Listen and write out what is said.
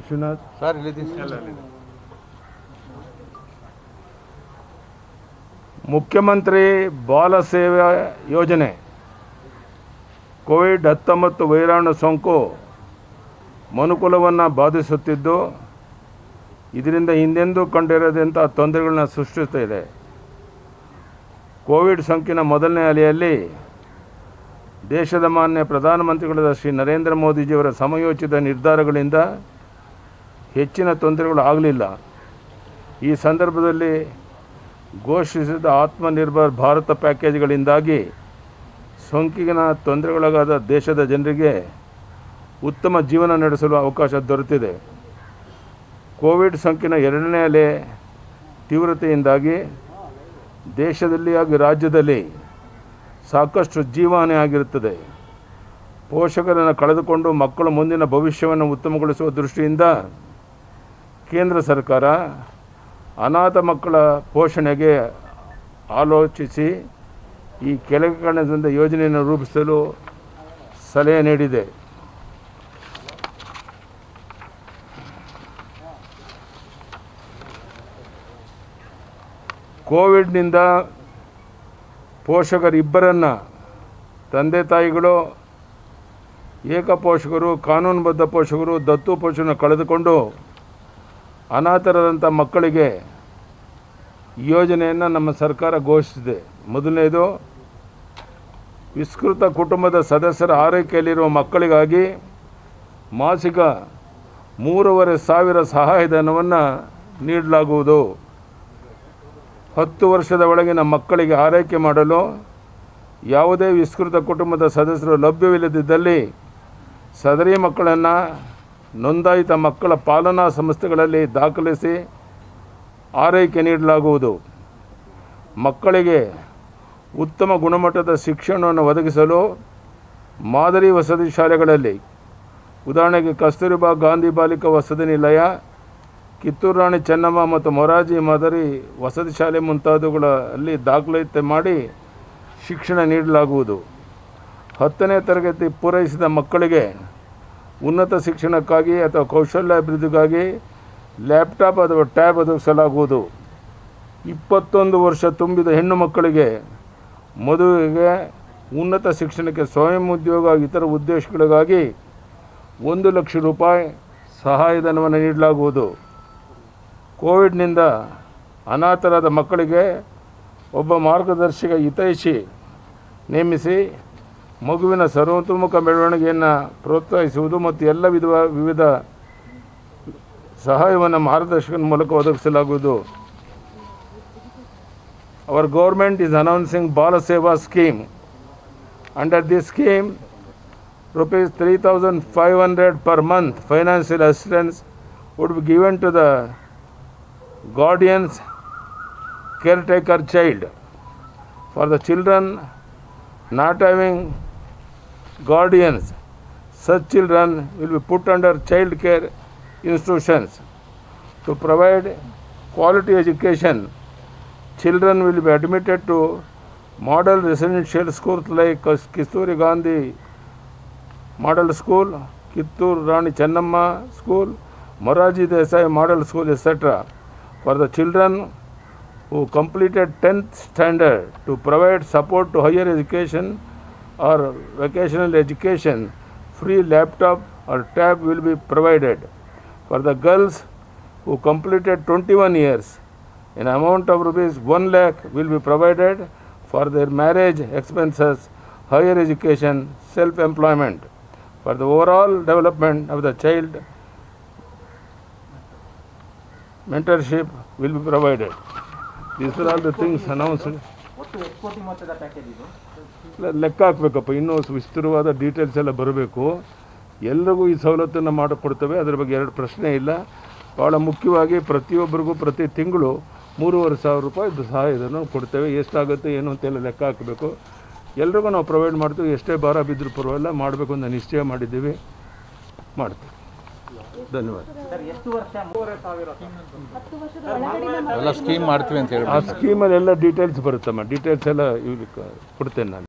Vishwanath sir ಇಲ್ಲಿದ್ದೀನಿ ಮುಖ್ಯಮಂತ್ರಿ ಬಾಲ ಸೇವಾ ಯೋಜನೆ ಕೋವಿಡ್ ಹತ್ತೊಂಬತ್ತು ವೈರಾಣು ಸೋಂಕು ಮನುಕುಲವನ್ನು ಬಾಧಿಸುತ್ತಿದ್ದು ಇದರಿಂದ ಹಿಂದೆಂದೂ ಕಂಡಿರದಂಥ ತೊಂದರೆಗಳನ್ನ ಸೃಷ್ಟಿಸ್ತಾ ಇದೆ ಕೋವಿಡ್ ಸೋಂಕಿನ ಮೊದಲನೇ ಅಲೆಯಲ್ಲಿ ದೇಶದ ಮಾನ್ಯ ಪ್ರಧಾನಮಂತ್ರಿಗಳಾದ ಶ್ರೀ ನರೇಂದ್ರ ಮೋದಿಜಿಯವರ ಸಮಯೋಚಿತ ನಿರ್ಧಾರಗಳಿಂದ ಹೆಚ್ಚಿನ ತೊಂದರೆಗಳು ಆಗಲಿಲ್ಲ ಈ ಸಂದರ್ಭದಲ್ಲಿ ಘೋಷಿಸಿದ ಆತ್ಮನಿರ್ಭರ್ ಭಾರತ ಪ್ಯಾಕೇಜ್ಗಳಿಂದಾಗಿ ಸೋಂಕಿನ ತೊಂದರೆಗೊಳಗಾದ ದೇಶದ ಜನರಿಗೆ ಉತ್ತಮ ಜೀವನ ನಡೆಸಲು ಅವಕಾಶ ದೊರೆತಿದೆ ಕೋವಿಡ್ ಸೋಂಕಿನ ಎರಡನೇ ಅಲೆ ತೀವ್ರತೆಯಿಂದಾಗಿ ದೇಶದಲ್ಲಿ ಹಾಗೂ ರಾಜ್ಯದಲ್ಲಿ ಸಾಕಷ್ಟು ಜೀವಹಾನಿ ಆಗಿರುತ್ತದೆ ಪೋಷಕರನ್ನು ಕಳೆದುಕೊಂಡು ಮಕ್ಕಳ ಮುಂದಿನ ಭವಿಷ್ಯವನ್ನು ಉತ್ತಮಗೊಳಿಸುವ ದೃಷ್ಟಿಯಿಂದ ಕೇಂದ್ರ ಸರ್ಕಾರ ಅನಾಥ ಮಕ್ಕಳ ಪೋಷಣೆಗೆ ಆಲೋಚಿಸಿ ಈ ಕೆಳಕಣದಿಂದ ಯೋಜನೆಯನ್ನು ರೂಪಿಸಲು ಸಲಹೆ ನೀಡಿದೆ ಕೋವಿಡ್ನಿಂದ ಪೋಷಕರಿಬ್ಬರನ್ನು ತಂದೆ ತಾಯಿಗಳು ಏಕ ಪೋಷಕರು ಕಾನೂನುಬದ್ಧ ಪೋಷಕರು ದತ್ತು ಪೋಷಕರನ್ನು ಕಳೆದುಕೊಂಡು ಅನಾಥರಾದಂಥ ಮಕ್ಕಳಿಗೆ ಈ ಯೋಜನೆಯನ್ನು ನಮ್ಮ ಸರ್ಕಾರ ಘೋಷಿಸಿದೆ ಮೊದಲನೇದು ವಿಸ್ತೃತ ಕುಟುಂಬದ ಸದಸ್ಯರ ಆರೈಕೆಯಲ್ಲಿರುವ ಮಕ್ಕಳಿಗಾಗಿ ಮಾಸಿಕ ಮೂರುವರೆ ಸಾವಿರ ಸಹಾಯಧನವನ್ನು ನೀಡಲಾಗುವುದು ಹತ್ತು ವರ್ಷದ ಒಳಗಿನ ಮಕ್ಕಳಿಗೆ ಆರೈಕೆ ಮಾಡಲು ಯಾವುದೇ ವಿಸ್ತೃತ ಕುಟುಂಬದ ಸದಸ್ಯರು ಲಭ್ಯವಿಲ್ಲದಿದ್ದಲ್ಲಿ ಸದರಿ ಮಕ್ಕಳನ್ನು ನೋಂದಾಯಿತ ಮಕ್ಕಳ ಪಾಲನಾ ಸಂಸ್ಥೆಗಳಲ್ಲಿ ದಾಖಲಿಸಿ ಆರೈಕೆ ನೀಡಲಾಗುವುದು ಮಕ್ಕಳಿಗೆ ಉತ್ತಮ ಗುಣಮಟ್ಟದ ಶಿಕ್ಷಣವನ್ನು ಒದಗಿಸಲು ಮಾದರಿ ವಸತಿ ಶಾಲೆಗಳಲ್ಲಿ ಉದಾಹರಣೆಗೆ ಕಸ್ತೂರಿಬಾ ಗಾಂಧಿ ಬಾಲಿಕಾ ವಸತಿ ನಿಲಯ ಕಿತ್ತೂರು ರಾಣಿ ಚೆನ್ನಮ್ಮ ಮತ್ತು ಮೊರಾರ್ಜಿ ಮಾದರಿ ವಸತಿ ಶಾಲೆ ಮುಂತಾದವುಗಳಲ್ಲಿ ದಾಖಲಾತಿ ಮಾಡಿ ಶಿಕ್ಷಣ ನೀಡಲಾಗುವುದು ಹತ್ತನೇ ತರಗತಿ ಪೂರೈಸಿದ ಮಕ್ಕಳಿಗೆ ಉನ್ನತ ಶಿಕ್ಷಣಕ್ಕಾಗಿ ಅಥವಾ ಕೌಶಲ್ಯ ಅಭಿವೃದ್ಧಿಗಾಗಿ ಲ್ಯಾಪ್ಟಾಪ್ ಅಥವಾ ಟ್ಯಾಬ್ ಒದಗಿಸಲಾಗುವುದು ಇಪ್ಪತ್ತೊಂದು ವರ್ಷ ತುಂಬಿದ ಹೆಣ್ಣು ಮಕ್ಕಳಿಗೆ ಮದುವೆಗೆ ಉನ್ನತ ಶಿಕ್ಷಣಕ್ಕೆ ಸ್ವಯಂ ಉದ್ಯೋಗ ಇತರ ಉದ್ದೇಶಗಳಿಗಾಗಿ ಒಂದು ಲಕ್ಷ ರೂಪಾಯಿ ಸಹಾಯಧನವನ್ನು ನೀಡಲಾಗುವುದು ಕೋವಿಡ್ನಿಂದ ಅನಾಥರಾದ ಮಕ್ಕಳಿಗೆ ಒಬ್ಬ ಮಾರ್ಗದರ್ಶಕ ಹಿತೈಷಿ ನೇಮಿಸಿ ಮಗುವಿನ ಸರ್ವತೋಮುಖ ಬೆಳವಣಿಗೆಯನ್ನು ಪ್ರೋತ್ಸಾಹಿಸುವುದು ಮತ್ತು ಎಲ್ಲ ವಿಧ ವಿವಿಧ ಸಹಾಯವನ್ನು ಮಾರ್ಗದರ್ಶಕನ ಮೂಲಕ ಒದಗಿಸಲಾಗುವುದು Our government is announcing Bala Seva scheme. Under this scheme, rupees 3,500 per month financial assistance would be given to the guardians caretaker child. For the children not having guardians, such children will be put under child care institutions to provide quality education children will be admitted to model residential schools like Kisturi Gandhi Model School, Kittur Rani Chennamma School, Moraji Desai Model School, etc. For the children who completed 10th standard to provide support to higher education or vocational education, free laptop or tab will be provided. For the girls who completed 21 years, an amount of rupees 1 lakh will be provided for their marriage expenses, higher education, self-employment. For the overall development of the child, mentorship will be provided. These are all the things announced. ಒಟ್ಟು ಎಷ್ಟು ಕೋಟಿ ಮೊತ್ತದ package ಇದು ಲೆ- ಲೆಕ್ಕ ಹಾಕಬೇಕಪ್ಪ ಇನ್ನೂ ವಿಸ್ತೃತವಾದ details ಎಲ್ಲ ಬರಬೇಕು ಎಲ್ರಿಗೂ ಈ ಸವಲತ್ತನ್ನು ಮಾಡಿಕೊಡ್ತೇವೆ ಅದರ ಬಗ್ಗೆ ಎರಡು ಪ್ರಶ್ನೆ ಇಲ್ಲ ಭಾಳ ಮುಖ್ಯವಾಗಿ ಪ್ರತಿಯೊಬ್ಬರಿಗೂ ಪ್ರತಿ ತಿಂಗಳು ಮೂರುವರೆ ಸಾವಿರ ರೂಪಾಯಿ ಸಹಾಯಧನ ಕೊಡ್ತೇವೆ ಎಷ್ಟಾಗುತ್ತೆ ಏನು ಅಂತೆಲ್ಲ ಲೆಕ್ಕ ಹಾಕಬೇಕು ಎಲ್ರಿಗೂ ನಾವು ಪ್ರೊವೈಡ್ ಮಾಡ್ತೀವಿ ಎಷ್ಟೇ ಭಾರ ಬಿದ್ದರೂ ಪರವಾಗಿಲ್ಲ ಮಾಡಬೇಕು ಅಂತ ನಿಶ್ಚಯ ಮಾಡಿದ್ದೀವಿ ಮಾಡ್ತೀವಿ ಧನ್ಯವಾದ ಸರ್ ಎಷ್ಟು ವರ್ಷ ಮೂರುವರೆ ಸಾವಿರ ಹತ್ತು ವರ್ಷದ ಒಳಗಡೆ ಎಲ್ಲ ಸ್ಕೀಮ್ ಮಾಡ್ತೀವಿ ಅಂತ ಹೇಳಿ ಆ ಸ್ಕೀಮಲ್ಲಿ ಎಲ್ಲ ಡೀಟೇಲ್ಸ್ ಬರುತ್ತಮ್ಮ ಡೀಟೇಲ್ಸ್ ಎಲ್ಲ ಇವ್ರಿಗೆ ಕೊಡ್ತೇನೆ ನಾನು